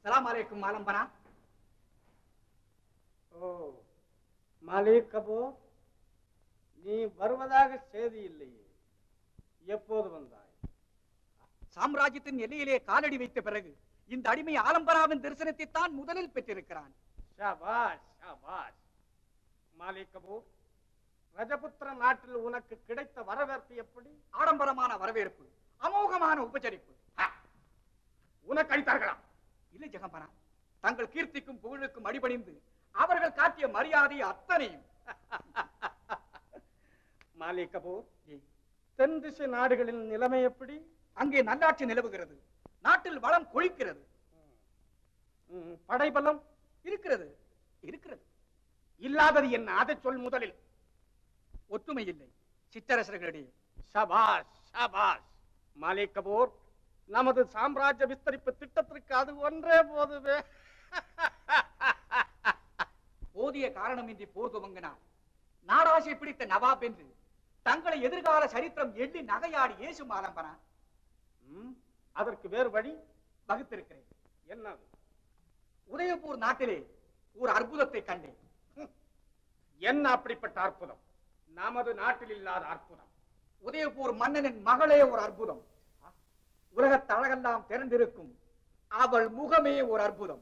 சலாம் அலைக்கும் ஆலம்பனா ஓ மாலிக் கபூர் நீ வருவதாக செய்தி இல்லையே எப்போது வந்தாய் சாம்ராஜ்யத்தின் எல்லையிலே காலடி வைத்த பிறகு இந்த அடிமை ஆலம்பராவின் தரிசனத்தை தான் முதலில் பெற்றிருக்கிறான் ஷாபாஷ் ஷாபாஷ் மாலிக் கபூர் ரஜபுத்திர நாட்டில் உனக்கு கிடைத்த வரவேற்பு எப்படி ஆடம்பரமான வரவேற்பு அமோகமான உபச்சரிப்பு உனக்கு அளித்தார்களா இல்லை ஜெகம்பனா தங்கள் கீர்த்திக்கும் புகழுக்கும் அடிபணிந்து அவர்கள் காட்டிய மரியாதை அத்தனையும் மாலிக் கபூர் தென் திசை நாடுகளின் நிலைமை எப்படி அங்கே நல்லாட்சி நிலவுகிறது நாட்டில் வளம் கொழிக்கிறது ம், படைபலம் இருக்கிறது இருக்கிறது இல்லாதது என்ன அதை சொல் முதலில் ஒற்றுமை இல்லை சிற்றரசர்களிடையே ஷபாஷ் ஷபாஷ் மாலிக் கபூர் நமது சாம்ராஜ்ய விஸ்தரிப்பு திட்டத்திற்கு அது ஒன்றே போதுவே போதிய காரணமின்றி போர் துவங்கினார் நாடாசை பிடித்த நவாப் என்று தங்களை எதிர்கால சரித்திரம் எண்ணி நகையாடி ஏசும் ஆலம்பனா ம், அதற்கு வேறு வழி வகுத்திருக்கிறேன் என்னது உதயபூர் நாட்டிலே ஒரு அற்புதத்தை கண்டேன் என்ன அப்படிப்பட்ட அற்புதம் நமது நாட்டில் இல்லாத அற்புதம் உதயபூர் மன்னனின் மகளே ஒரு அற்புதம் உலகத் அழகெல்லாம் திறந்திருக்கும் அவள் முகமே ஒரு அற்புதம்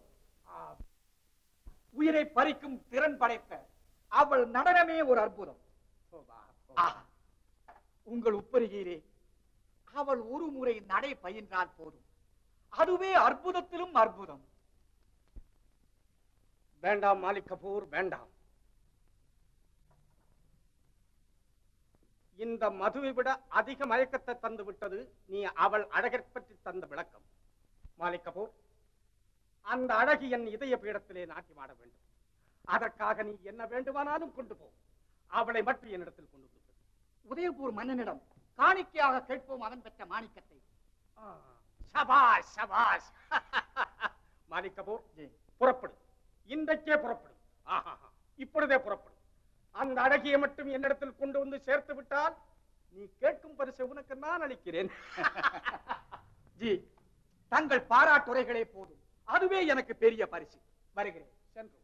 உயிரை பறிக்கும் திறன் படைத்த அவள் நடனமே ஒரு அற்புதம் ஆஹா. உங்கள் உப்பருகையிலே அவள் ஒரு முறை நடை பயின்றால் போதும் அதுவே அற்புதத்திலும் அற்புதம் வேண்டாம் மாலிக் கபூர் வேண்டாம் இந்த மதுவை விட அதிக மயக்கத்தை தந்து விட்டது நீ அவள் அழகைப் பற்றி தந்த விளக்கம் மாலிக் கபூர் அந்த அழகு என் இதய பீடத்திலே நாட்டியமாட வேண்டும் அதற்காக நீ என்ன வேண்டுமானாலும் கொண்டு போ அவளை மட்டும் என்னிடத்தில் கொண்டு வந்து விடு. உதயபூர் மன்னனிடம் காணிக்கையாக கேட்போம் அவன் பெற்ற மாணிக்கத்தை ஆ, சபாஷ் சபாஷ் மாலிக் கபூர் புறப்படு இன்றைக்கே புறப்படு ஆஹாஹா, இப்பொழுதே புறப்படு அந்த அழகியை மட்டும் என்னிடத்தில் கொண்டு வந்து சேர்த்து விட்டால் நீ கேட்கும் பரிசை உனக்கு நான் அளிக்கிறேன் ஜி தங்கள் பாராட்டுரைகளே போதும் அதுவே எனக்கு பெரிய பரிசு வருகிறேன் சென்று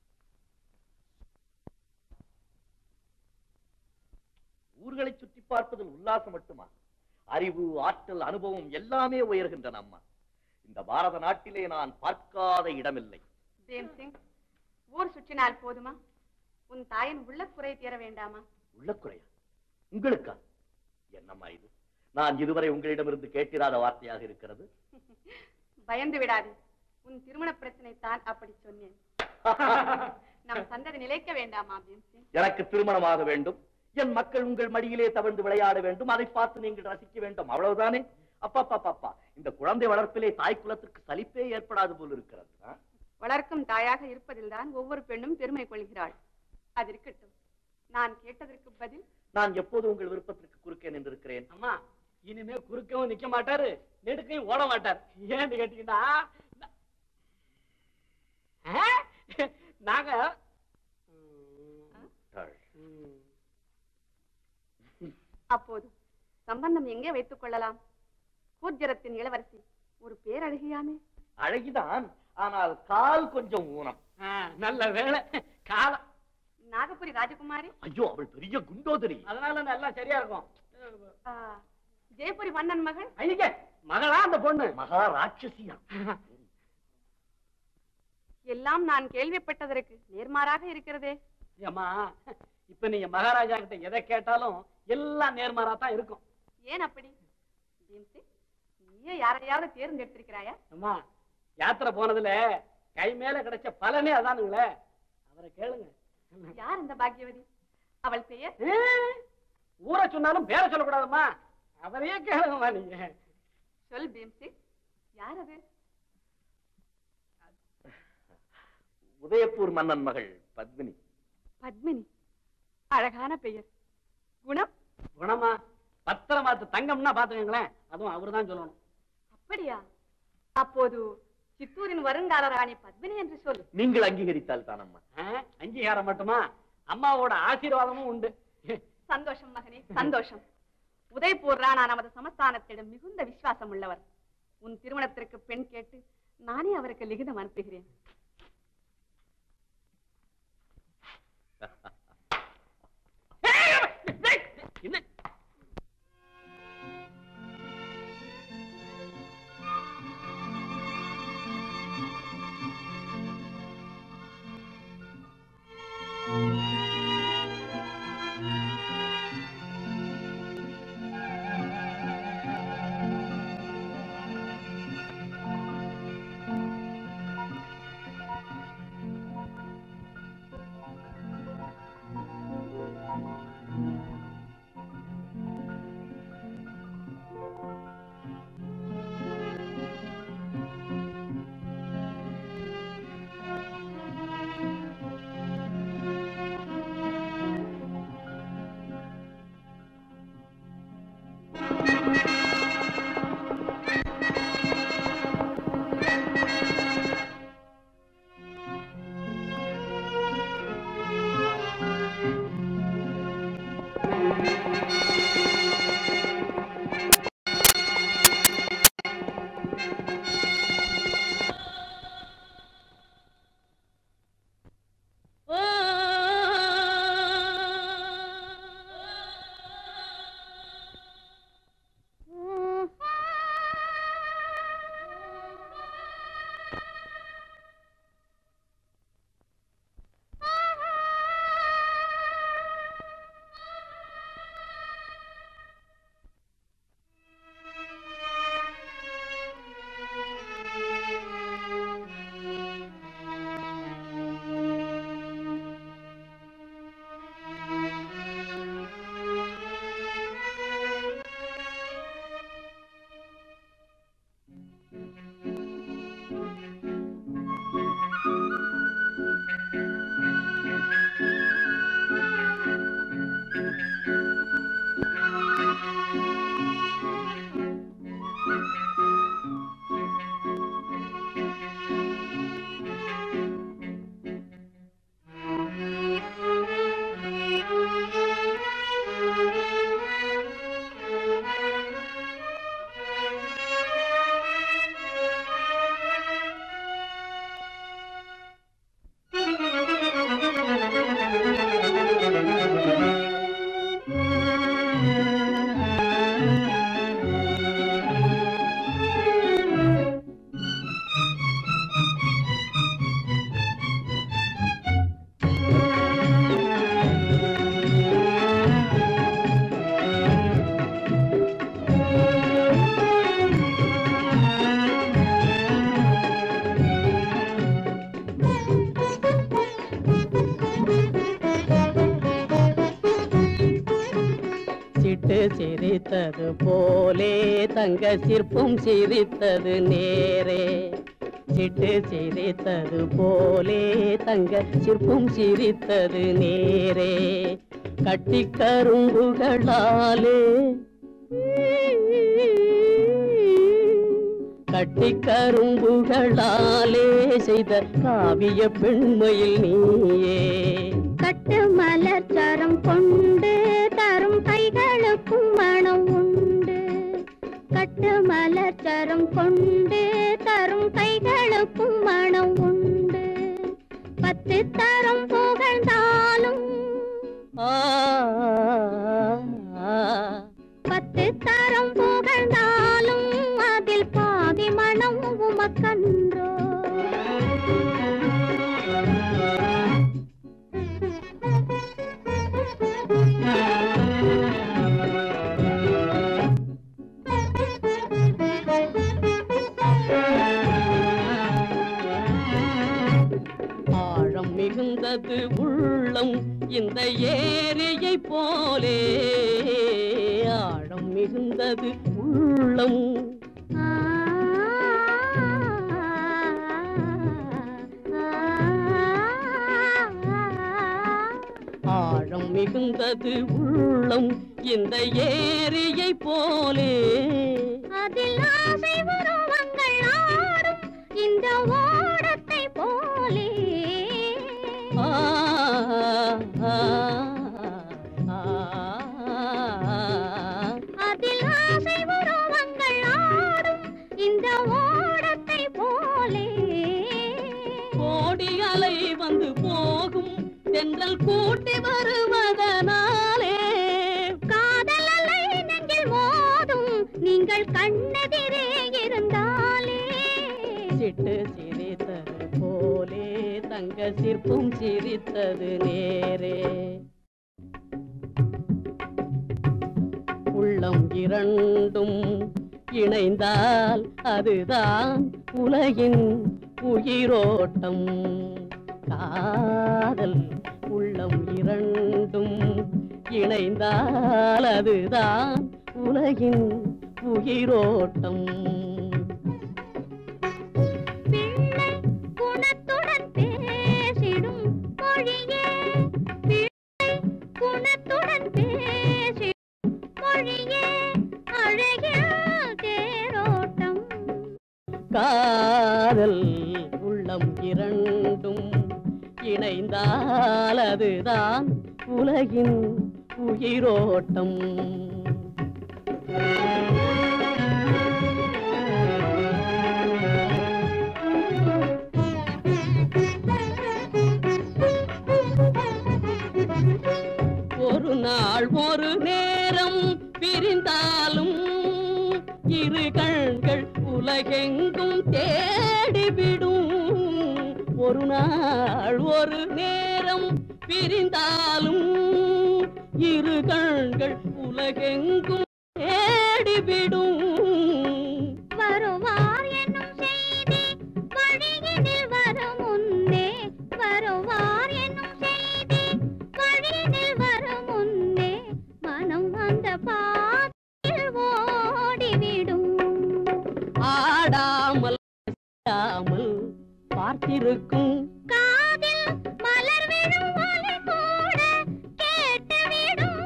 ஊர்களை சுற்றி பார்ப்பதில் உல்லாசம் மட்டுமா அறிவு ஆற்றல் அனுபவம் எல்லாமே உயர்கின்றன அம்மா இந்த பாரத நாட்டிலே நான் பார்க்காத இடமில்லை தேம் சிங் ஊர் சுற்றினால் போதுமா உன் தாயின் உள்ள குறை தீர வேண்டாமா உள்ளக்குறையா உங்களுக்கா என்னம்மா இது நான் இதுவரை உங்களிடமிருந்து கேட்டிராத வார்த்தையாக இருக்கிறது பயந்து விடாதே உன் திருமண பிரச்சனை தான் அப்படி சொன்னேன் நம் சந்ததி நிலைக்க வேண்டாமா தேம் சிங் எனக்கு திருமணமாக வேண்டும் என் மக்கள் உங்கள் மடியிலே தவழ்ந்து விளையாட வேண்டும் அதை பார்த்து நீங்கள் ரசிக்க வேண்டும் அவ்வளவுதானே அப்பா அப்பா அப்பா இந்த குழந்தை வளர்ப்பிலே தாய் குலத்திற்கு சலிப்பே ஏற்படாது போல் இருக்கிறது ஆ? வளர்க்கும் தாயாக இருப்பதில்தான் ஒவ்வொரு பெண்ணும் பெருமை கொள்கிறாள் அது இருக்கட்டும் நான் கேட்டதற்கு பதில் நான் எப்போது உங்கள் விருப்பத்திற்கு குறுக்கே நின்றிருக்கிறேன் அம்மா இனிமே குறுக்கவும் நிக்க மாட்டாரு நெடுக்கையும் ஓட மாட்டார் ஏன்னு கேட்டீங்கன்னா நா- ஆ? நாங்க ம், அப்போது சம்பந்தம் எங்கே வைத்துக் கொள்ளலாம் கூர்ஜரத்தின் இளவரசி ஒரு பேரழகியாமே அழகிதான் ஆனால் கால் கொஞ்சம் ஊனம் ஆ, நல்ல வேலை காலம் நாகபுரி ராஜகுமாரி ஐயோ அவள் பெரிய குண்டோதரி அதனால நல்லா சரியா இருக்கும் ஆ, ஜெயபுரி மன்னன் மகள் ஐய மகளா அந்த பொண்ணு மகா ராட்சசியா எல்லாம் நான் கேள்விப்பட்டதற்கு நேர்மாறாக இருக்கிறதே ஏம்மா இப்ப நீங்க மகாராஜா கிட்ட எதை கேட்டாலும் எல்லாம் நேர்மாறா தான் இருக்கும் ஏன் அப்படி பீம்சி, நீயே யாரையாவது தேர்ந்தெடுத்திருக்கிறாயா அம்மா யாத்திரை போனதுல கை மேல கிடைச்ச பலனே அதானுங்களே அவரை கேளுங்க யார் இந்த பாக்யவதி அவள் பெயர் ஏ, ஊரை சொன்னாலும் பேரை சொல்லக்கூடாதும்மா அவரையே கேளுங்கம்மா நீங்க சொல் பீம்சி யார் அது உதயபூர் மன்னன் மகள் பத்மினி பத்மினி அழகான பெயர் குணம் குணமா பத்திரமாத்து தங்கம்னா பாத்துக்கங்களேன் அதுவும் அவர்தான் சொல்லணும் அப்படியா அப்போது சித்தூரின் வருங்கால ராணி பத்மினி என்று சொல் நீங்கள் அங்கீகரித்தால் தானம்மா ஆ, அங்கீகாரம் மட்டுமா அம்மாவோட ஆசீர்வாதமும் உண்டு சந்தோஷம் மகனே சந்தோஷம் உதய்பூர் ராணா நமது சமஸ்தானத்திடம் மிகுந்த விசுவாசம் உள்ளவர் உன் திருமணத்திற்கு பெண் கேட்டு நானே அவருக்கு லிகிதம் அனுப்புகிறேன் என்ன சிட்டு சிரித்தது போலே தங்க சிற்பம் சிரித்தது நேரே சிட்டு சிரித்தது போலே தங்க சிற்பம் சிரித்தது நேரே கட்டி கரும்புகளாலே கட்டி கரும்புகளாலே செய்த காவிய பெண்மையில் நீயே கட்டு மலர் சரம் கொண்டு தரும் கைகளுக்கும் மனம் உண்டு கட்டு மலர் சரம் கொண்டு தரும் கைகளுக்கும் மனம் உண்டு பத்து தரம் புகழ்ந்தாலும் ஆ, ஆ, பத்து தரம் புகழ்ந்தாலும் அதில் பாதி மனம் உமக்கன்றோ ஆழம் மிகுந்தது உள்ளம் இந்த ஏரியை போலே ஆழம் மிகுந்தது உள்ளம் ஆ, ஆழம் மிகுந்தது உள்ளம் இந்த ஏரியை போலே அதில் ஆசை உருவங்கள் ஆடும் இந்த ஓடத்தை போலே ஆ, ஆ, ஆ, அதில் ஆசை உருவங்கள் ஆடும் இந்த ஓடத்தை போலே தென்றல் கூட்டி வருவதனாலே காதல் அலை நெஞ்சில் மோதும் நீங்கள் கண்ணெதிரே இருந்தாலே சிட்டு சிரித்தது போலே தங்க சிற்பம் சிரித்தது நேரே உள்ளம் இரண்டும் இணைந்தால் அதுதான் உலகின் உயிரோட்டம் காதல் உள்ளம் இரண்டும் இணைந்தால் அதுதான் உலகின் உயிரோட்டம் பிள்ளை குணத்துடன் பேசிடும் மொழியே பிள்ளை குணத்துடன் பேசிடும் மொழியே அழகிய தேரோட்டம் காதல் உள்ளம் இரண்டும் இணைந்தால் அதுதான் உலகின் உயிரோட்டம் ஒரு நாள் ஒரு நேரம் பிரிந்தாலும் இரு கண்கள் உலகெங்கும் தேடிவிடும் ஒரு நாள் ஒரு நேரம் பிரிந்தாலும் இரு கண்கள் உலகெங்கும் தேடிவிடும் வருவார் என்னும் செய்தி வழியினில் வரும் முன்னே வருவார் என்னும் செய்தி வழியினில் வரும் முன்னே மனம் அந்த பாதையில் ஓடிவிடும் ஆடாமல் அசையாமல் பார்த்திருக்கும் காதில் மலர் விழும் ஒலி கூட கேட்டுவிடும்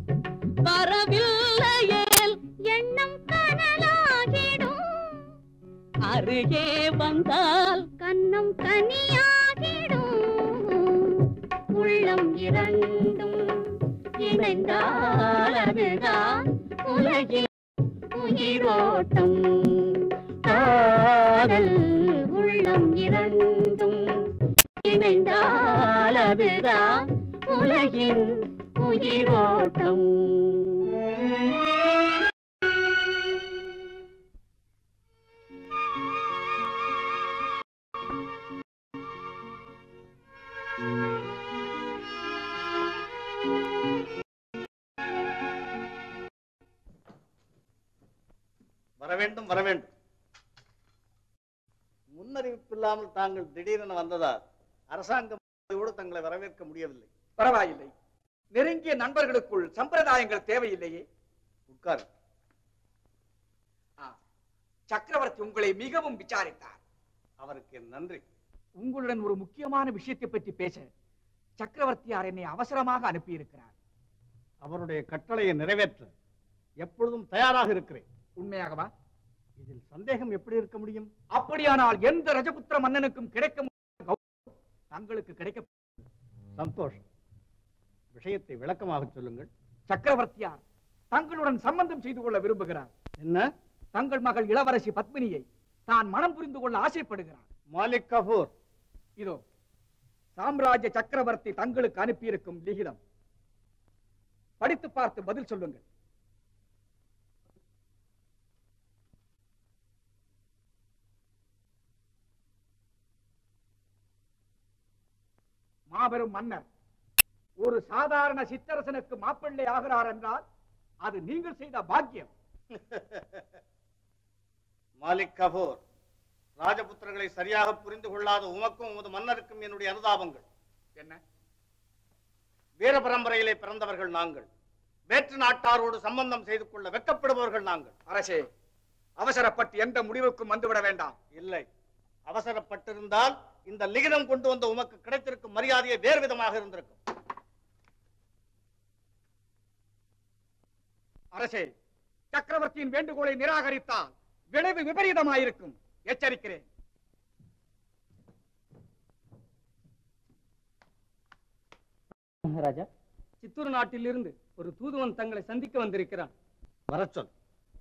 வரவில்லையேல் எண்ணம் கனலாகிடும் அருகே வந்தால் கண்ணம் கனியாகிடும் உள்ளம் இரண்டும் இணைந்தால் அதுதான் உலகின் உயிரோட்டம் காதல் உள்ளம் இரண்டும் இணைந்தால் அதுதான் உலகின் உயிரோட்டம் வர வேண்டும் வர வேண்டும் முன்னறிவிப்பு இல்லாமல் தாங்கள் திடீரென வந்ததால் அரசாங்கம் கூட தங்களை வரவேற்க முடியவில்லை பரவாயில்லை நெருங்கிய நண்பர்களுக்குள் சம்பிரதாயங்கள் தேவையில்லையே உட்கார் ஆ, சக்கரவர்த்தி உங்களை மிகவும் விசாரித்தார் அவருக்கு என் நன்றி உங்களுடன் ஒரு முக்கியமான விஷயத்தை பற்றி பேச சக்கரவர்த்தியார் என்னை அவசரமாக அனுப்பியிருக்கிறார் அவருடைய கட்டளையை நிறைவேற்ற எப்பொழுதும் தயாராக இருக்கிறேன் உண்மையாகவா இதில் சந்தேகம் எப்படி இருக்க முடியும் அப்படியானால் எந்த ரஜபுத்திர மன்னனுக்கும் கிடைக்க முடியாத கௌரவம் தங்களுக்கு கிடைக்க சந்தோஷம் விஷயத்தை விளக்கமாக சொல்லுங்கள் சக்கரவர்த்தியார் தங்களுடன் சம்பந்தம் செய்து கொள்ள விரும்புகிறார் என்ன தங்கள் மகள் இளவரசி பத்மினியை தான் மனம் புரிந்து கொள்ள ஆசைப்படுகிறார் மாலிக் கபூர் இதோ சாம்ராஜ்ய சக்கரவர்த்தி தங்களுக்கு அனுப்பியிருக்கும் லிகிதம் படித்து பார்த்து பதில் சொல்லுங்கள் மாபெரும் மன்னர் ஒரு சாதாரண சித்தரசனுக்கு மாப்பிள்ளை ஆகிறார் என்றால் அது நீங்கள் செய்த பாக்கியம் மாலிக் கபூர் ராஜபுத்திரர்களை சரியாக புரிந்து கொள்ளாத உமக்கும் உமது மன்னருக்கும் என்னுடைய அனுதாபங்கள் என்ன வீர பரம்பரையிலே பிறந்தவர்கள் நாங்கள் வேற்று நாட்டாரோடு சம்பந்தம் செய்து கொள்ள வெட்கப்படுபவர்கள் நாங்கள் அரசே அவசரப்பட்டு எந்த முடிவுக்கும் வந்துவிட வேண்டாம் இல்லை அவசரப்பட்டிருந்தால் இந்த லிகிதம் கொண்டு வந்த உமக்கு கிடைத்திருக்கும் மரியாதையை வேறு விதமாக இருந்திருக்கும் அரசே சக்கரவர்த்தியின் வேண்டுகோளை நிராகரித்தால் விளைவு விபரீதமாயிருக்கும் எச்சரிக்கிறேன் மகாராஜா சித்தூர் நாட்டிலிருந்து ஒரு தூதுவன் தங்களை சந்திக்க வந்திருக்கிறான் வரச் சொல்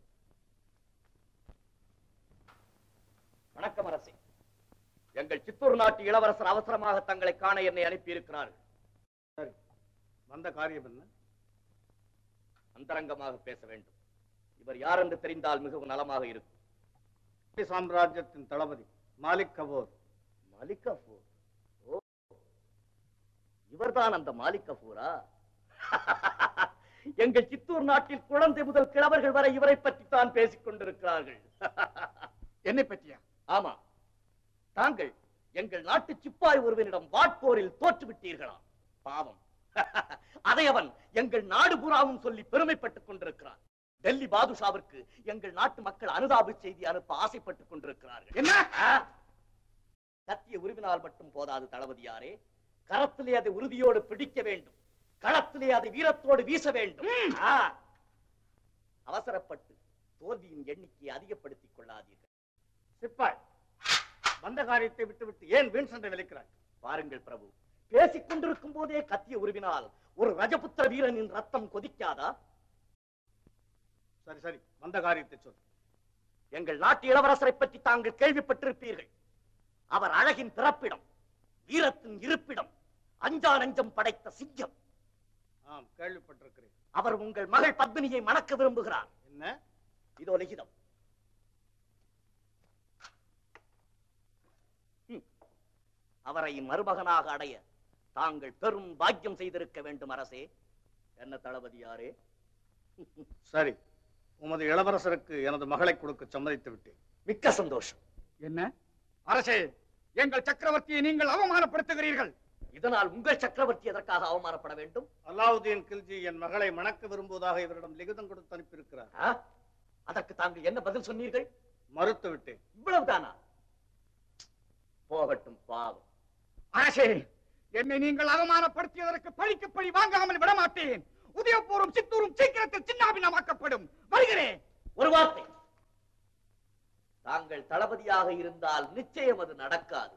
வணக்கம் அரசே எங்கள் சித்தூர் நாட்டு இளவரசர் அவசரமாக தங்களை காண என்னை அனுப்பியிருக்கிறார்கள் வந்த காரியம் என்ன அந்தரங்கமாக பேச வேண்டும் இவர் யார் என்று தெரிந்தால் மிகவும் நலமாக இருக்கும் சாம்ராஜ்யத்தின் தளபதி மாலிக் கபூர் மாலிக் கபூர் ஓ இவர்தான் அந்த மாலிக் கபூரா எங்கள் சித்தூர் நாட்டில் குழந்தை முதல் கிழவர்கள் வரை இவரை பற்றி தான் பேசிக் கொண்டிருக்கிறார்கள் என்னை பற்றியா ஆமா தாங்கள் எங்கள் நாட்டு சிப்பாய் ஒருவனிடம் வாட்போரில் தோற்று விட்டீர்களாம் பாவம் அதை அவன் எங்கள் நாடு பூராவும் சொல்லி பெருமைப்பட்டுக் கொண்டிருக்கிறான் டெல்லி பாதுஷாவிற்கு எங்கள் நாட்டு மக்கள் அனுதாப செய்தி அனுப்ப ஆசைப்பட்டுக் கொண்டிருக்கிறார்கள் என்ன ஆ? கத்திய உருவினால் மட்டும் போதாது தளபதியாரே கரத்திலே அதை உறுதியோடு பிடிக்க வேண்டும் களத்திலே அதை வீரத்தோடு வீச வேண்டும் ஆ. அவசரப்பட்டு தோல்வியின் எண்ணிக்கையை அதிகப்படுத்திக் கொள்ளாதீர்கள் சிப்பாய் வந்த காரியத்தை விட்டுவிட்டு ஏன் வீண் சண்டை விளைக்கிறாய் பாருங்கள் பிரபு பேசிக் கொண்டிருக்கும் போதே கத்திய உருவினால் ஒரு ரஜபுத்திர வீரனின் ரத்தம் கொதிக்காதா சரி சரி வந்த காரியத்தை சொல் எங்கள் நாட்டு இளவரசரை பற்றி தாங்கள் கேள்விப்பட்டிருப்பீர்கள் அவர் அழகின் பிறப்பிடம் வீரத்தின் இருப்பிடம் அஞ்சா நஞ்சம் படைத்த சிங்கம் ஆம் கேள்விப்பட்டிருக்கிறேன் அவர் உங்கள் மகள் பத்மினியை மணக்க விரும்புகிறார் என்ன இதோ லிகிதம் ஹம். அவரை மருமகனாக அடைய தாங்கள் பெரும் பாக்கியம் செய்திருக்க வேண்டும் அரசே என்ன தளபதியாரே சரி உமது இளவரசருக்கு எனது மகளை கொடுக்க சம்மதித்து விட்டேன் மிக்க சந்தோஷம் என்ன அரசே எங்கள் சக்கரவர்த்தியை நீங்கள் அவமானப்படுத்துகிறீர்கள் இதனால் உங்கள் சக்கரவர்த்தி எதற்காக அவமானப்பட வேண்டும் அலாவுதீன் கில்ஜி என் மகளை மணக்க விரும்புவதாக இவரிடம் லிகிதம் கொடுத்து அனுப்பியிருக்கிறார் ஆ? அதற்கு தாங்கள் என்ன பதில் சொன்னீர்கள் மறுத்து விட்டேன் இவ்வளவுதானா போகட்டும் பாவம் அரசே என்னை நீங்கள் அவமானப்படுத்தியதற்கு பழிக்கு பழி வாங்காமல் விடமாட்டேன் உதயபூரும் சித்தூரும் சீக்கிரத்தில் சின்னாபின்னமாக்கப்படும் வருகிறேன் ஒரு வார்த்தை தாங்கள் தளபதியாக இருந்தால் நிச்சயம் அது நடக்காது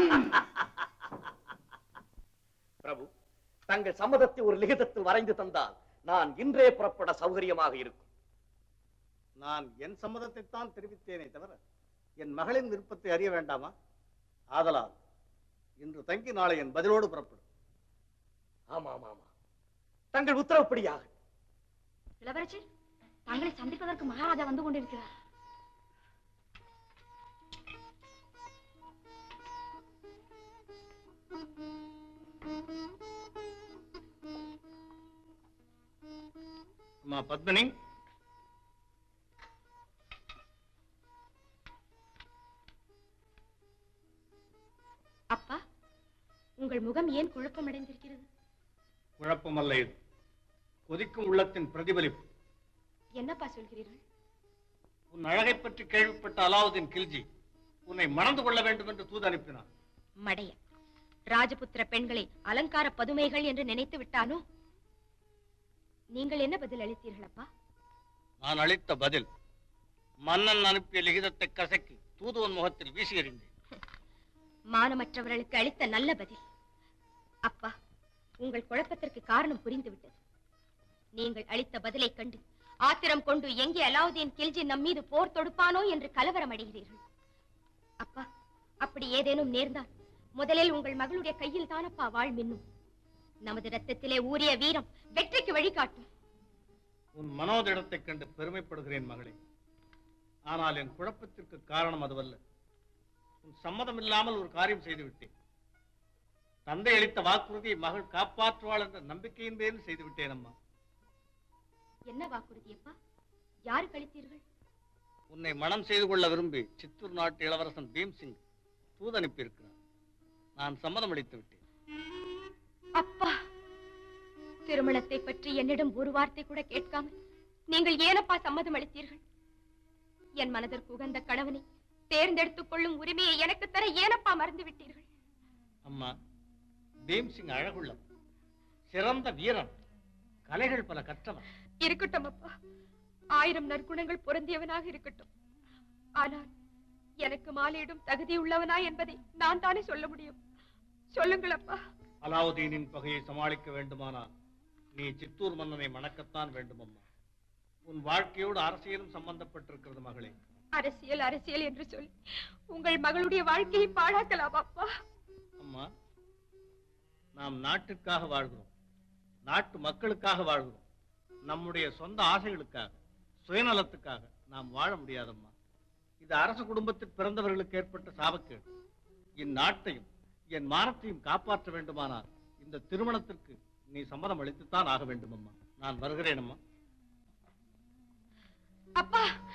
பிரபு தங்கள் சம்மதத்தை ஒரு லிகிதத்தில் வரைந்து தந்தால் நான் இன்றே புறப்பட சௌகரியமாக இருக்கும் நான் என் சம்மதத்தை தான் தெரிவித்தேனே தவிர என் மகளின் விருப்பத்தை அறிய வேண்டாமா ஆதலால் இன்று தங்கி நாளை என் பதிலோடு புறப்படும் ஆமா ஆமா ஆமா தங்கள் உத்தரவுப்படியாக இளவரசர் தங்களை சந்திப்பதற்கு மகாராஜா வந்து கொண்டிருக்கிறார் அம்மா பத்மினி அப்பா உங்கள் முகம் ஏன் குழப்பமடைந்திருக்கிறது குழப்பமல்ல இது கொதிக்கும் உள்ளத்தின் பிரதிபலிப்பு என்னப்பா சொல்கிறீர்கள் உன் அழகை பற்றி கேள்விப்பட்ட அலாவுதீன் கில்ஜி உன்னை மணந்து கொள்ள வேண்டும் என்று தூது அனுப்பினான் மடைய ராஜபுத்திர பெண்களை அலங்கார பதுமைகள் என்று நினைத்து விட்டானோ நீங்கள் என்ன பதில் அளித்தீர்கள் அப்பா நான் அளித்த பதில் மன்னன் அனுப்பிய லிகிதத்தை கசக்கி தூதுவன் முகத்தில் வீசி எறிந்தேன் மானமற்றவர்களுக்கு அளித்த நல்ல பதில் அப்பா உங்கள் குழப்பத்திற்கு காரணம் புரிந்துவிட்டது நீங்கள் அளித்த பதிலைக் கண்டு ஆத்திரம் கொண்டு எங்கே அலாவுதீன் கில்ஜி நம் மீது போர் தொடுப்பானோ என்று கலவரம் அடைகிறீர்கள் அப்பா அப்படி ஏதேனும் நேர்ந்தால் முதலில் உங்கள் மகளுடைய கையில் தானப்பா வாழ் மின்னும் நமது ரத்தத்திலே ஊறிய வீரம் வெற்றிக்கு வழிகாட்டும் உன் மனோதிடத்தைக் கண்டு பெருமைப்படுகிறேன் மகளே ஆனால் என் குழப்பத்திற்கு காரணம் அதுவல்ல உன் சம்மதம் இல்லாமல் ஒரு காரியம் செய்து விட்டேன் தந்தை அளித்த வாக்குறுதியை மகள் காப்பாற்றுவாள் என்ற நம்பிக்கையின் பேரில் செய்து விட்டேன் அம்மா என்ன வாக்குறுதி அப்பா யாருக்கு அளித்தீர்கள் உன்னை மனம் செய்து கொள்ள விரும்பி சித்தூர் நாட்டு இளவரசன் பீம்சிங் தூது அனுப்பியிருக்கிறார் நான் சம்மதம் அளித்து விட்டேன் அப்பா திருமணத்தை பற்றி என்னிடம் ஒரு வார்த்தை கூட கேட்காமல் நீங்கள் ஏனப்பா சம்மதம் அளித்தீர்கள் என் மனதிற்கு உகந்த கணவனை தேர்ந்தெடுத்துக் கொள்ளும் உரிமையை எனக்கு தர ஏனப்பா மறந்து விட்டீர்கள் அம்மா பீம்சிங் அழகுள்ளவன் சிறந்த வீரன் கலைகள் பல கற்றவன் இருக்கட்டும் அப்பா ஆயிரம் நற்குணங்கள் பொருந்தியவனாக இருக்கட்டும் ஆனால் எனக்கு மாலையிடும் தகுதி உள்ளவனா என்பதை நான் தானே சொல்ல முடியும் சொல்லுங்கள் அப்பா அலாவுதீனின் பகையை சமாளிக்க வேண்டுமானால் நீ சித்தூர் மன்னனை மணக்கத்தான் வேண்டும் அம்மா உன் வாழ்க்கையோடு அரசியலும் சம்பந்தப்பட்டிருக்கிறது மகளே அரசியல் அரசியல் என்று சொல்லி உங்கள் மகளுடைய வாழ்க்கையை பாழாக்கலாம் அப்பா அம்மா நாம் நாட்டுக்காக வாழ்கிறோம் நாட்டு மக்களுக்காக வாழ்கிறோம் நம்முடைய சொந்த ஆசைகளுக்காக சுயநலத்துக்காக நாம் வாழ முடியாதம்மா இது அரச குடும்பத்தில் பிறந்தவர்களுக்கு ஏற்பட்ட சாபக்கேடு இந்நாட்டையும் என் மானத்தையும் காப்பாற்ற வேண்டுமானால் இந்த திருமணத்திற்கு நீ சம்மதம் அளித்துத்தான் ஆக வேண்டும் அம்மா நான் வருகிறேன் அம்மா அப்பா